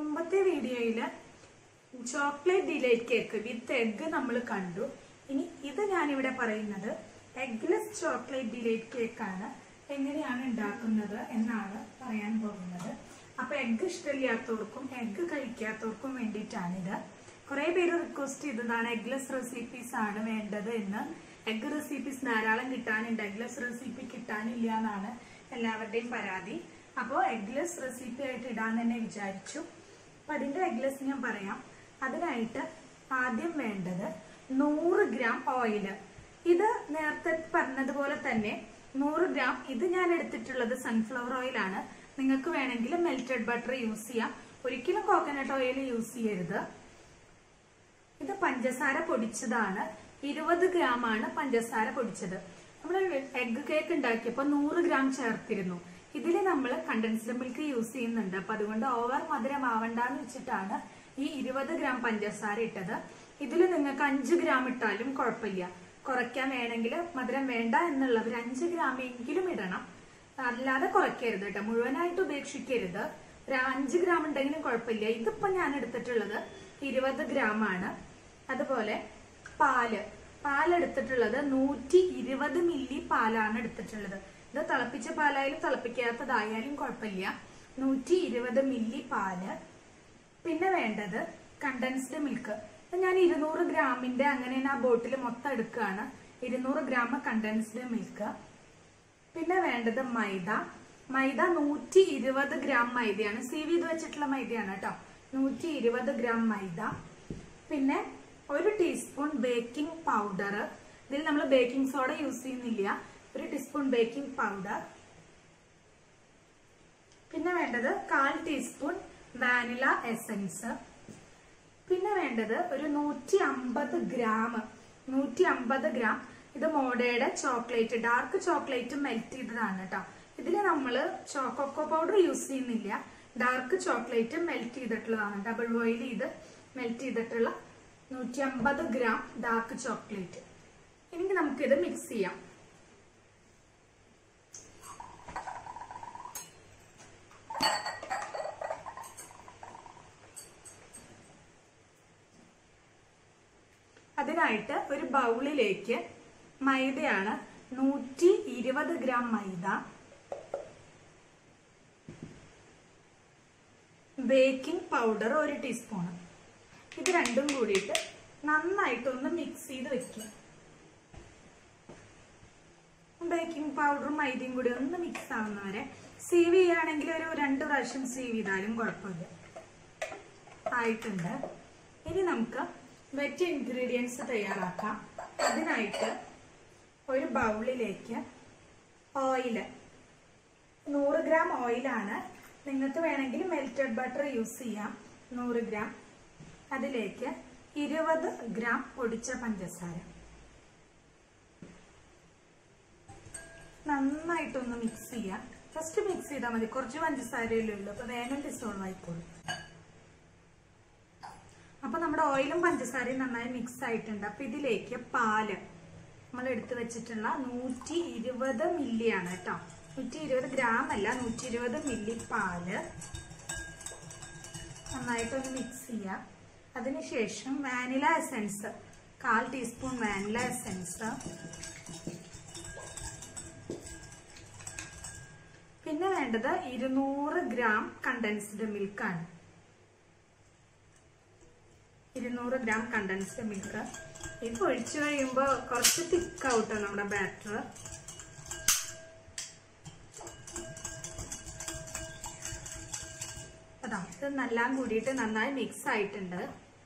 മുമ്പത്തെ വീഡിയോയില് chocolate delight cake with egg നമ്മൾ കണ്ടു ഇനി ഇത് ഞാനിവിടെ പറയുന്നത് എഗ്ലെസ് ചോക്ലേറ്റ് ഡിലൈറ്റ് കേക്കാണ് എങ്ങനെയാണ് ഉണ്ടാക്കുന്നത് എന്നാണ് പറയാൻ പോകുന്നത് അപ്പൊ എഗ് ഇഷ്ടമില്ലാത്തവർക്കും എഗ് കഴിക്കാത്തവർക്കും വേണ്ടിയിട്ടാണിത് കുറെ പേര് റിക്വസ്റ്റ് ചെയ്തതാണ് എഗ്ലെസ് റെസിപ്പീസ് ആണ് വേണ്ടത് എന്ന് എഗ് റെസിപ്പീസ് ധാരാളം കിട്ടാനുണ്ട് എഗ്ലെസ് റെസിപ്പി കിട്ടാനില്ല എന്നാണ് എല്ലാവരുടെയും പരാതി അപ്പോൾ എഗ്ലെസ് റെസിപ്പി ആയിട്ട് ഇടാൻ തന്നെ വിചാരിച്ചു അപ്പൊ അതിന്റെ എഗ്ലെസ് ഞാൻ പറയാം അതിനായിട്ട് ആദ്യം വേണ്ടത് നൂറ് ഗ്രാം ഓയില് ഇത് നേരത്തെ പറഞ്ഞതുപോലെ തന്നെ നൂറ് ഗ്രാം ഇത് ഞാൻ എടുത്തിട്ടുള്ളത് സൺഫ്ലവർ ഓയിലാണ് നിങ്ങൾക്ക് വേണമെങ്കിൽ മെൽറ്റഡ് ബട്ടർ യൂസ് ചെയ്യാം ഒരിക്കലും കോക്കനട്ട് ഓയിൽ യൂസ് ചെയ്യരുത് ഇത് പഞ്ചസാര പൊടിച്ചതാണ് ഇരുപത് ഗ്രാം ആണ് പഞ്ചസാര പൊടിച്ചത് നമ്മൾ എഗ് കേക്ക് ഉണ്ടാക്കിയപ്പോൾ നൂറ് ഗ്രാം ചേർത്തിരുന്നു ഇതിൽ നമ്മൾ കണ്ടൻസ്ഡ് മിൽക്ക് യൂസ് ചെയ്യുന്നുണ്ട് അപ്പൊ അതുകൊണ്ട് ഓവർ മധുരം ആവണ്ടെന്ന് വെച്ചിട്ടാണ് ഈ ഇരുപത് ഗ്രാം പഞ്ചസാര ഇട്ടത് ഇതിൽ നിങ്ങൾക്ക് അഞ്ച് ഗ്രാം ഇട്ടാലും കുഴപ്പമില്ല കുറയ്ക്കാൻ വേണമെങ്കിൽ മധുരം വേണ്ട എന്നുള്ളവർ അഞ്ച് ഗ്രാം എങ്കിലും ഇടണം അല്ലാതെ കുറയ്ക്കരുത് കേട്ടോ മുഴുവനായിട്ട് ഉപേക്ഷിക്കരുത് ഒരു അഞ്ച് ഗ്രാം ഉണ്ടെങ്കിലും കുഴപ്പമില്ല ഇതിപ്പോ ഞാൻ എടുത്തിട്ടുള്ളത് ഇരുപത് ഗ്രാം ആണ് അതുപോലെ പാല് പാലെടുത്തിട്ടുള്ളത് നൂറ്റി ഇരുപത് മില്ലി പാലാണ് എടുത്തിട്ടുള്ളത് ഇത് തിളപ്പിച്ച പാലായാലും തിളപ്പിക്കാത്തതായാലും കുഴപ്പമില്ല നൂറ്റി ഇരുപത് മില്ലി പാല് പിന്നെ വേണ്ടത് കണ്ടൻസ്ഡ് മിൽക്ക് ഞാൻ ഇരുന്നൂറ് ഗ്രാമിന്റെ അങ്ങനെ ആ ബോട്ടിൽ മൊത്തം എടുക്കുകയാണ് ഇരുന്നൂറ് ഗ്രാം കണ്ടൻസ്ഡ് മിൽക്ക് പിന്നെ വേണ്ടത് മൈദ മൈദ നൂറ്റി ഇരുപത് ഗ്രാം മൈദയാണ് സീവ് ചെയ്ത് വെച്ചിട്ടുള്ള മൈദയാണ് കേട്ടോ നൂറ്റി ഇരുപത് ഗ്രാം മൈദ പിന്നെ ഒരു ടീസ്പൂൺ ബേക്കിംഗ് പൗഡർ ഇതിൽ നമ്മൾ ബേക്കിംഗ് സോഡ യൂസ് ചെയ്യുന്നില്ല ഒരു ടീസ്പൂൺ ബേക്കിംഗ് പൗഡർ പിന്നെ വേണ്ടത് കാൽ ടീസ്പൂൺ വാനില എസൻസ് പിന്നെ വേണ്ടത് ഒരു നൂറ്റി അമ്പത് ഗ്രാം നൂറ്റി അമ്പത് ഗ്രാം ഇത് മോഡയുടെ ചോക്ലേറ്റ് ഡാർക്ക് ചോക്ലേറ്റ് മെൽറ്റ് ചെയ്തതാണ് കേട്ടോ ഇതിൽ നമ്മൾ ചോക്കോക്കോ പൗഡർ യൂസ് ചെയ്യുന്നില്ല ഡാർക്ക് ചോക്ലേറ്റ് മെൽറ്റ് ചെയ്തിട്ടുള്ളതാണ് ഡബിൾ ബോയിൽ ചെയ്ത് മെൽറ്റ് ചെയ്തിട്ടുള്ള നൂറ്റി അമ്പത് ഗ്രാം ഡാർക്ക് ചോക്ലേറ്റ് ഇനി നമുക്കിത് മിക്സ് ചെയ്യാം അതിനായിട്ട് ഒരു ബൗളിലേക്ക് മൈദയാണ് നൂറ്റി ഇരുപത് ഗ്രാം മൈദ ബേക്കിംഗ് പൗഡർ ഒരു ടീസ്പൂൺ ഇത് രണ്ടും കൂടിയിട്ട് നന്നായിട്ടൊന്ന് മിക്സ് ചെയ്ത് വെക്കുക ബേക്കിംഗ് പൗഡറും മൈദയും കൂടി ഒന്ന് മിക്സ് ആവുന്നവരെ സീവ് ചെയ്യുകയാണെങ്കിൽ ഒരു രണ്ട് പ്രാവശ്യം സീവ് ചെയ്താലും കുഴപ്പമില്ല ആയിട്ടുണ്ട് ഇനി നമുക്ക് വെറ്റ് ഇൻഗ്രീഡിയൻസ് തയ്യാറാക്കാം അതിനായിട്ട് ഒരു ബൗളിലേക്ക് ഓയില് നൂറ് ഗ്രാം ഓയിലാണ് നിങ്ങൾക്ക് വേണമെങ്കിൽ മെൽറ്റഡ് ബട്ടർ യൂസ് ചെയ്യാം നൂറ് ഗ്രാം അതിലേക്ക് ഇരുപത് ഗ്രാം പൊടിച്ച പഞ്ചസാര നന്നായിട്ടൊന്ന് മിക്സ് ചെയ്യാം ഫസ്റ്റ് മിക്സ് ചെയ്താൽ മതി കുറച്ച് പഞ്ചസാരയല്ലേ ഉള്ളൂ അപ്പൊ വേഗം ഡിസോൾവ് ആയിക്കോളും അപ്പൊ നമ്മുടെ ഓയിലും പഞ്ചസാരയും നന്നായി മിക്സ് ആയിട്ടുണ്ട് അപ്പൊ ഇതിലേക്ക് പാല് നമ്മൾ എടുത്തു വെച്ചിട്ടുള്ള നൂറ്റി ഇരുപത് മില്ലി ആണ് കേട്ടോ നൂറ്റി ഇരുപത് ഗ്രാം അല്ല നൂറ്റി ഇരുപത് മില്ലി പാല് നന്നായിട്ടൊന്ന് മിക്സ് ചെയ്യാം അതിനുശേഷം വാനില എസൻസ് കാൽ ടീസ്പൂൺ വാനില എസൻസ് പിന്നെ വേണ്ടത് ഇരുന്നൂറ് ഗ്രാം കണ്ടൻസ്ഡ് മിൽക്കാണ് ഇരുന്നൂറ് ഗ്രാം കണ്ടൻസ്ഡ് മിൽക്ക് ഇത് ഒഴിച്ചു കഴിയുമ്പോൾ കുറച്ച് തിക്കാവട്ടോ നമ്മുടെ ബാറ്റർ അതാ ഇത് നല്ലാം കൂടിയിട്ട് നന്നായി മിക്സ് ആയിട്ടുണ്ട്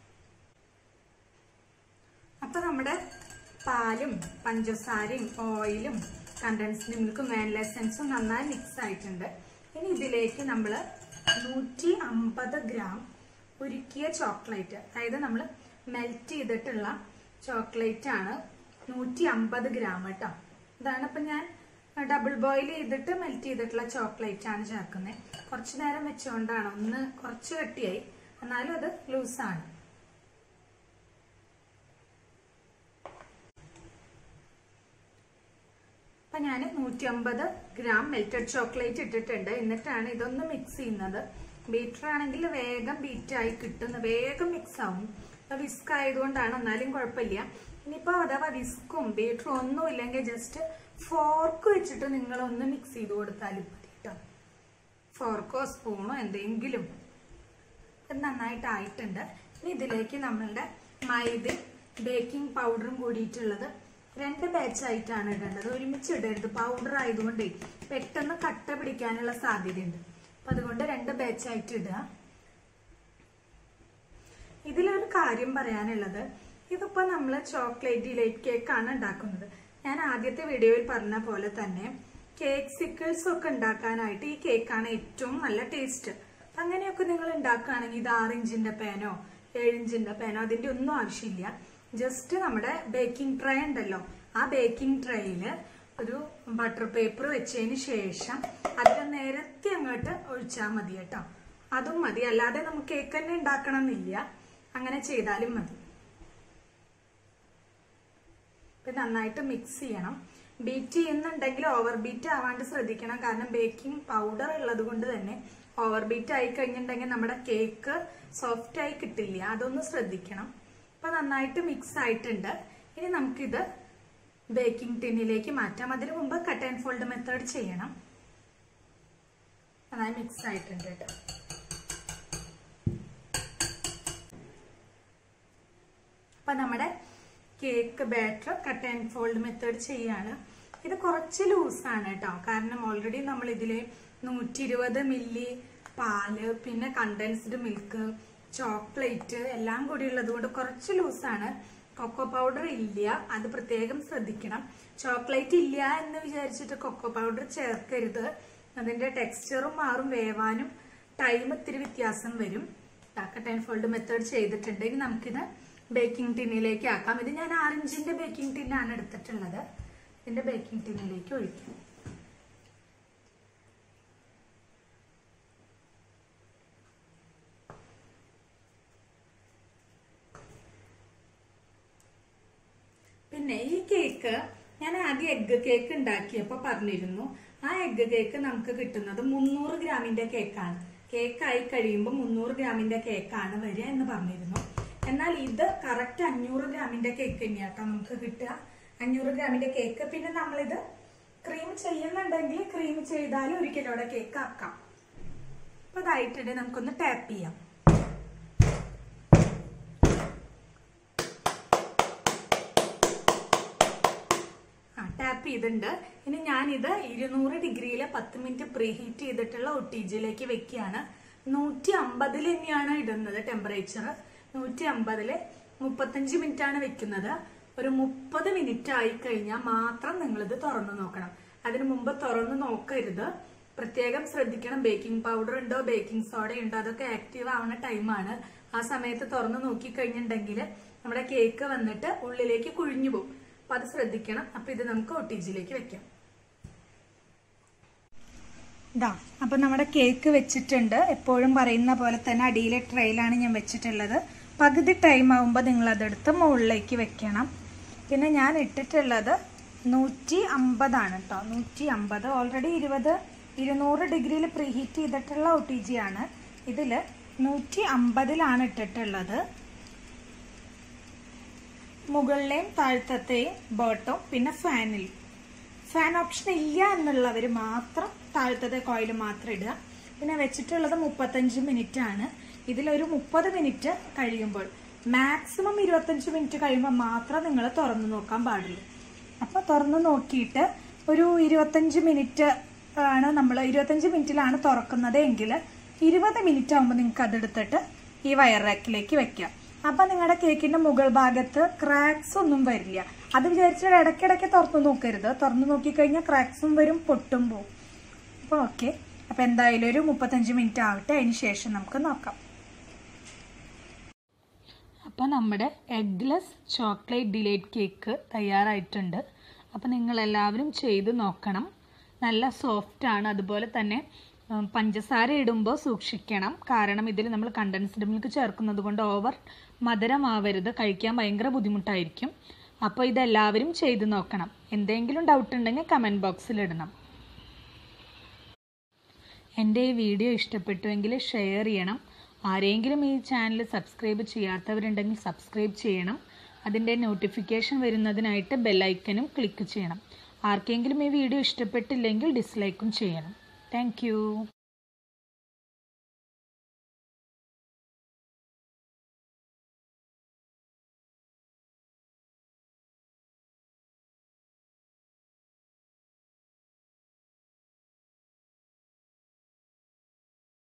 അപ്പൊ നമ്മുടെ പാലും പഞ്ചസാരയും ഓയിലും കണ്ടൻസ്ഡ് മിൽക്കും വാനില എസൻസും നന്നായി മിക്സ് ആയിട്ടുണ്ട് ഇനി ഇതിലേക്ക് നമ്മൾ നൂറ്റി അമ്പത് ഗ്രാം ഉരുക്കിയ ചോക്ലേറ്റ് അതായത് നമ്മൾ മെൽറ്റ് ചെയ്തിട്ടുള്ള ചോക്ലേറ്റ് ആണ് നൂറ്റി അമ്പത് ഗ്രാം കേട്ടോ ഇതാണ് ഇപ്പൊ ഞാൻ ഡബിൾ ബോയിൽ ചെയ്തിട്ട് മെൽറ്റ് ചെയ്തിട്ടുള്ള ചോക്ലേറ്റ് ആണ് ചേർക്കുന്നത് കുറച്ചു നേരം വെച്ചുകൊണ്ടാണ് ഒന്ന് കുറച്ച് കട്ടിയായി എന്നാലും അത് ലൂസാണ് അപ്പൊ ഞാൻ നൂറ്റി അമ്പത് ഗ്രാം മെൽറ്റഡ് ചോക്ലേറ്റ് ഇട്ടിട്ടുണ്ട് എന്നിട്ടാണ് ഇതൊന്ന് മിക്സ് ചെയ്യുന്നത് ബീറ്റർ ആണെങ്കിൽ വേഗം ബീറ്റായി കിട്ടുന്ന വേഗം മിക്സ് ആവും വിസ്ക് ആയതുകൊണ്ടാണ് എന്നാലും കുഴപ്പമില്ല ഇനിയിപ്പോ അഥവാ വിസ്കും ബീറ്ററും ഒന്നും ഇല്ലെങ്കിൽ ജസ്റ്റ് ഫോർക്ക് വെച്ചിട്ട് നിങ്ങൾ ഒന്ന് മിക്സ് ചെയ്ത് കൊടുത്താലും മതി കേട്ടോ ഫോർക്കോ സ്പൂണോ എന്തെങ്കിലും ഇത് നന്നായിട്ട് ആയിട്ടുണ്ട് ഇനി ഇതിലേക്ക് നമ്മളുടെ മൈദ ബേക്കിംഗ് പൗഡറും കൂടിയിട്ടുള്ളത് രണ്ട് ബാച്ച് ആയിട്ടാണ് ഇടേണ്ടത് ഒരുമിച്ച് ഇടരുത് പൗഡർ ആയതുകൊണ്ട് പെട്ടെന്ന് കട്ട പിടിക്കാനുള്ള സാധ്യതയുണ്ട് അപ്പൊ അതുകൊണ്ട് രണ്ട് ബാച്ച് ആയിട്ട് ഇടുക ഇതിലൊരു കാര്യം പറയാനുള്ളത് ഇതിപ്പോ നമ്മൾ ചോക്ലേറ്റ് ഡിലൈറ്റ് കേക്ക് ആണ് ഉണ്ടാക്കുന്നത് ഞാൻ ആദ്യത്തെ വീഡിയോയിൽ പറഞ്ഞ പോലെ തന്നെ കേക്ക് സിക്കിൾസ് ഒക്കെ ഉണ്ടാക്കാനായിട്ട് ഈ കേക്കാണ് ഏറ്റവും നല്ല ടേസ്റ്റ് അപ്പൊ അങ്ങനെയൊക്കെ നിങ്ങൾ ഉണ്ടാക്കുകയാണെങ്കിൽ ഇത് ആറ് ഇഞ്ചിന്റെ പാനോ ഏഴ് ഇഞ്ചിന്റെ പാനോ അതിന്റെ ഒന്നും ആവശ്യമില്ല ജസ്റ്റ് നമ്മുടെ ബേക്കിംഗ് ട്രേ ഉണ്ടല്ലോ ആ ബേക്കിംഗ് ട്രേയില് ഒരു ബട്ടർ പേപ്പർ വെച്ചതിന് ശേഷം അതിൽ നിരത്തി അങ്ങോട്ട് ഒഴിച്ചാൽ മതി കേട്ടോ അതും മതി അല്ലാതെ നമുക്ക് കേക്ക് തന്നെ ഉണ്ടാക്കണം എന്നില്ല അങ്ങനെ ചെയ്താലും മതി ഇപ്പൊ നന്നായിട്ട് മിക്സ് ചെയ്യണം ബീറ്റ് ചെയ്യുന്നുണ്ടെങ്കിൽ ഓവർ ബീറ്റ് ആവാണ്ട് ശ്രദ്ധിക്കണം കാരണം ബേക്കിംഗ് പൗഡർ ഉള്ളത് കൊണ്ട് തന്നെ ഓവർ ബീറ്റ് ആയി കഴിഞ്ഞിട്ടുണ്ടെങ്കിൽ നമ്മുടെ കേക്ക് സോഫ്റ്റ് ആയി കിട്ടില്ല അതൊന്ന് ശ്രദ്ധിക്കണം അപ്പൊ നന്നായിട്ട് മിക്സ് ആയിട്ടുണ്ട് ഇനി നമുക്കിത് ബേക്കിംഗ് ടിന്നിലേക്ക് മാറ്റാം അതിനു മുമ്പ് കട്ട് ആൻഡ് ഫോൾഡ് മെത്തേഡ് ചെയ്യണം നന്നായി മിക്സ് ആയിട്ടുണ്ട് കേട്ടോ അപ്പൊ നമ്മുടെ cake batter cut and fold method ചെയ്യാണ് ഇത് കുറച്ച് ലൂസാണ് കേട്ടോ കാരണം ഓൾറെഡി നമ്മൾ ഇതില് നൂറ്റി ഇരുപത് മില്ലി പാല് പിന്നെ കണ്ടൻസ്ഡ് മിൽക്ക് ചോക്ലേറ്റ് എല്ലാം കൂടി ഉള്ളത് കൊണ്ട് കുറച്ച് ലൂസാണ് കൊക്കോ പൗഡർ ഇല്ല അത് പ്രത്യേകം ശ്രദ്ധിക്കണം ചോക്ലേറ്റ് ഇല്ല എന്ന് വിചാരിച്ചിട്ട് കൊക്കോ പൗഡർ ചേർക്കരുത് അതിന്റെ ടെക്സ്ചറും മാറും വേവാനും ടൈം ഇത്തിരി വ്യത്യാസം വരും കട്ട് ആൻഡ് ഫോൾഡ് മെത്തേഡ് ചെയ്തിട്ടുണ്ട് ഇനി നമുക്കിത് ബേക്കിംഗ് ടിന്നിലേക്ക് ആക്കാം ഇത് ഞാൻ ആറിഞ്ചിന്റെ ബേക്കിംഗ് ടിന്നാണ് എടുത്തിട്ടുള്ളത് ഇതിന്റെ ബേക്കിംഗ് ടിന്നിലേക്ക് ഒഴിക്കും പിന്നെ ഈ കേക്ക് ഞാൻ ആദ്യം എഗ്ഗ് കേക്ക് ഉണ്ടാക്കിയപ്പോ പറഞ്ഞിരുന്നു ആ എഗ്ഗ് കേക്ക് നമുക്ക് കിട്ടുന്നത് മുന്നൂറ് ഗ്രാമിന്റെ കേക്കാണ് കേക്ക് ആയി കഴിയുമ്പോൾ മുന്നൂറ് ഗ്രാമിന്റെ കേക്കാണ് വരിക എന്ന് പറഞ്ഞിരുന്നു എന്നാൽ ഇത് കറക്റ്റ് അഞ്ഞൂറ് ഗ്രാമിന്റെ കേക്ക് തന്നെയാട്ടോ നമുക്ക് കിട്ടുക അഞ്ഞൂറ് ഗ്രാമിന്റെ കേക്ക് പിന്നെ നമ്മളിത് ക്രീം ചെയ്യുന്നുണ്ടെങ്കിൽ ക്രീം ചെയ്താലും ഒരു കിലോയുടെ കേക്ക് ആക്കാം അപ്പൊ ഇതായിട്ടുണ്ട് നമുക്കൊന്ന് ടാപ്പ് ചെയ്യാം ആ ടാപ്പ് ചെയ്തിട്ടുണ്ട് ഇനി ഞാനിത് ഇരുന്നൂറ് ഡിഗ്രിയിൽ പത്ത് മിനിറ്റ് പ്രീ ഹീറ്റ് ചെയ്തിട്ടുള്ള ഒട്ടിജിയിലേക്ക് വെക്കുകയാണ് നൂറ്റി അമ്പതിൽ തന്നെയാണ് ഇടുന്നത് ടെമ്പറേച്ചർ നൂറ്റി അമ്പതില് മുപ്പത്തഞ്ച് മിനിറ്റ് ആണ് വെക്കുന്നത് ഒരു മുപ്പത് മിനിറ്റ് ആയി കഴിഞ്ഞാൽ മാത്രം നിങ്ങളിത് തുറന്നു നോക്കണം അതിനു മുമ്പ് തുറന്നു നോക്കരുത് പ്രത്യേകം ശ്രദ്ധിക്കണം ബേക്കിംഗ് പൗഡർ ഉണ്ടോ ബേക്കിംഗ് സോഡ ഉണ്ടോ അതൊക്കെ ആക്റ്റീവ് ആവുന്ന ടൈമാണ് ആ സമയത്ത് തുറന്നു നോക്കി കഴിഞ്ഞിട്ടുണ്ടെങ്കിൽ നമ്മുടെ കേക്ക് വന്നിട്ട് ഉള്ളിലേക്ക് കുഴിഞ്ഞു പോകും അപ്പൊ അത് ശ്രദ്ധിക്കണം അപ്പൊ ഇത് നമുക്ക് ഒട്ടിജിയിലേക്ക് വെക്കാം ഇതാ അപ്പൊ നമ്മുടെ കേക്ക് വെച്ചിട്ടുണ്ട് എപ്പോഴും പറയുന്ന പോലെ തന്നെ അടിയിലെ ട്രെയിലാണ് ഞാൻ വെച്ചിട്ടുള്ളത് പകുതി ടൈം ആകുമ്പോൾ നിങ്ങൾ അതെടുത്ത് മുകളിലേക്ക് വെക്കണം പിന്നെ ഞാൻ ഇട്ടിട്ടുള്ളത് നൂറ്റി അമ്പതാണ് കേട്ടോ നൂറ്റി അമ്പത് ഓൾറെഡി ഇരുപത് ഇരുന്നൂറ് ഡിഗ്രിയിൽ പ്രീഹീറ്റ് ചെയ്തിട്ടുള്ള ഒ ടി ജി ആണ് ഇതിൽ നൂറ്റി അമ്പതിലാണ് ഇട്ടിട്ടുള്ളത് മുകളിലെയും താഴ്ത്തത്തെയും ബോട്ടവും പിന്നെ ഫാനിൽ ഫാൻ ഓപ്ഷൻ ഇല്ല എന്നുള്ളവർ മാത്രം താഴത്തെ കോയിൽ മാത്രം ഇടുക പിന്നെ വെച്ചിട്ടുള്ളത് മുപ്പത്തഞ്ച് മിനിറ്റ് ആണ് ഇതിലൊരു മുപ്പത് മിനിറ്റ് കഴിയുമ്പോൾ മാക്സിമം ഇരുപത്തഞ്ച് മിനിറ്റ് കഴിയുമ്പോൾ മാത്രം നിങ്ങൾ തുറന്നു നോക്കാൻ പാടുള്ളൂ അപ്പോൾ തുറന്നു നോക്കിയിട്ട് ഒരു ഇരുപത്തഞ്ച് മിനിറ്റ് ആണ് നമ്മൾ ഇരുപത്തഞ്ച് മിനിറ്റിലാണ് തുറക്കുന്നത് എങ്കിൽ ഇരുപത് മിനിറ്റ് ആകുമ്പോൾ നിങ്ങൾക്ക് അതെടുത്തിട്ട് ഈ വയർ റാക്കിലേക്ക് വെക്കാം അപ്പൊ നിങ്ങളുടെ കേക്കിന്റെ മുകൾ ഭാഗത്ത് ക്രാക്സ് ഒന്നും വരില്ല അത് വിചാരിച്ചാൽ ഇടയ്ക്കിടയ്ക്ക് തുറന്നു നോക്കരുത് തുറന്നു നോക്കിക്കഴിഞ്ഞാൽ ക്രാക്സും വരും പൊട്ടും പോവും അപ്പോൾ ഓക്കെ അപ്പൊ എന്തായാലും ഒരു മുപ്പത്തഞ്ച് മിനിറ്റ് ആവട്ടെ അതിന് ശേഷം നമുക്ക് നോക്കാം അപ്പോൾ നമ്മുടെ എഗ്ലെസ് ചോക്ലേറ്റ് ഡിലൈറ്റ് കേക്ക് തയ്യാറായിട്ടുണ്ട് അപ്പോൾ നിങ്ങളെല്ലാവരും ചെയ്ത് നോക്കണം നല്ല സോഫ്റ്റ് ആണ് അതുപോലെ തന്നെ ഉം, പഞ്ചസാര ഇടുമ്പോൾ സൂക്ഷിക്കണം കാരണം ഇതിൽ നമ്മൾ കണ്ടൻസ്ഡ് മിൽക്ക് ചേർക്കുന്നത് കൊണ്ട് ഓവർ മധുരമാവരുത് കഴിക്കാൻ ഭയങ്കര ബുദ്ധിമുട്ടായിരിക്കും അപ്പോൾ ഇതെല്ലാവരും ചെയ്ത് നോക്കണം എന്തെങ്കിലും ഡൗട്ട് ഉണ്ടെങ്കിൽ കമൻറ്റ് ബോക്സിൽ ഇടണം എൻ്റെ ഈ വീഡിയോ ഇഷ്ടപ്പെട്ടുവെങ്കിൽ ഷെയർ ചെയ്യണം ആരെങ്കിലും ഈ ചാനൽ സബ്സ്ക്രൈബ് ചെയ്യാത്തവരുണ്ടെങ്കിൽ സബ്സ്ക്രൈബ് ചെയ്യണം അതിൻ്റെ നോട്ടിഫിക്കേഷൻ വരുന്നതിനായിട്ട് ബെല്ലൈക്കനും ക്ലിക്ക് ചെയ്യണം ആർക്കെങ്കിലും ഈ വീഡിയോ ഇഷ്ടപ്പെട്ടില്ലെങ്കിൽ ഡിസ്ലൈക്കും ചെയ്യണം താങ്ക്